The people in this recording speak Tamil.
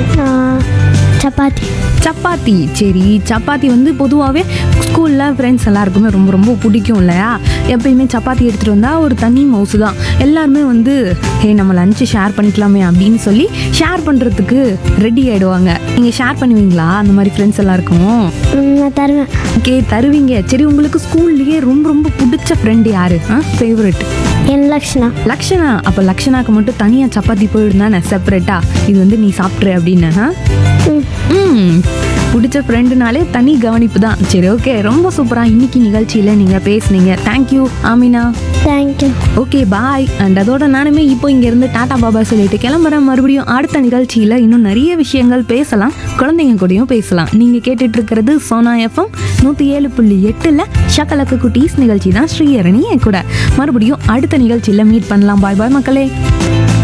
நான் சப்பாத்தி சப்பாத்தி சரி சப்பாத்தி வந்து பொதுவாகவே ஸ்கூலில் ஃப்ரெண்ட்ஸ் எல்லாருக்குமே ரொம்ப ரொம்ப பிடிக்கும் இல்லையா எப்பயுமே சப்பாத்தி எடுத்துகிட்டு வந்தால் ஒரு தனி மவுசு தான் எல்லாருமே வந்து ஹே நம்ம லஞ்சு ஷேர் பண்ணிக்கலாமே அப்படின்னு சொல்லி ஷேர் பண்ணுறதுக்கு ரெடி ஆகிடுவாங்க நீங்கள் ஷேர் பண்ணுவீங்களா அந்த மாதிரி ஃப்ரெண்ட்ஸ் எல்லாருக்கும் ம், நான் தருவேன் ஓகே தருவீங்க சரி உங்களுக்கு ஸ்கூல்லையே ரொம்ப ரொம்ப பிடிச்ச ஃப்ரெண்டு யாரு ஆ ஃபேவரட் என் லக்ஷ்ணா லக்ஷனா அப்போ லக்ஷனாக்கு மட்டும் தனியாக சப்பாத்தி போயிடும் தானே செப்பரேட்டா இது வந்து நீ சாப்பிட்ரு அப்படின்னு ஆ? ம் ம் பிடிச்ச ஃப்ரெண்டுனாலே தனி கவனிப்பு தான் சரி ஓகே ரொம்ப சூப்பராக இன்னைக்கு நிகழ்ச்சியில் நீங்கள் பேசுனீங்க thank you Amina thank you okay bye and அதோட நானுமே இப்போ இங்கேருந்து டாடா பாபா சொல்லிட்டு கிளம்புறேன் மறுபடியும் அடுத்த நிகழ்ச்சியில் இன்னும் நிறைய விஷயங்கள் பேசலாம் குழந்தைங்க கூடயும் பேசலாம் நீங்கள் கேட்டுட்டு இருக்கிறது சோனா எஃப்எம் நூற்றி ஏழு புள்ளி எட்டில் ஷக்கலக்கு குட்டீஸ் நிகழ்ச்சி தான் ஸ்ரீஹரணி என் கூட மறுபடியும் அடுத்த நிகழ்ச்சியில் மீட் பண்ணலாம் பாய் பாய் மக்களே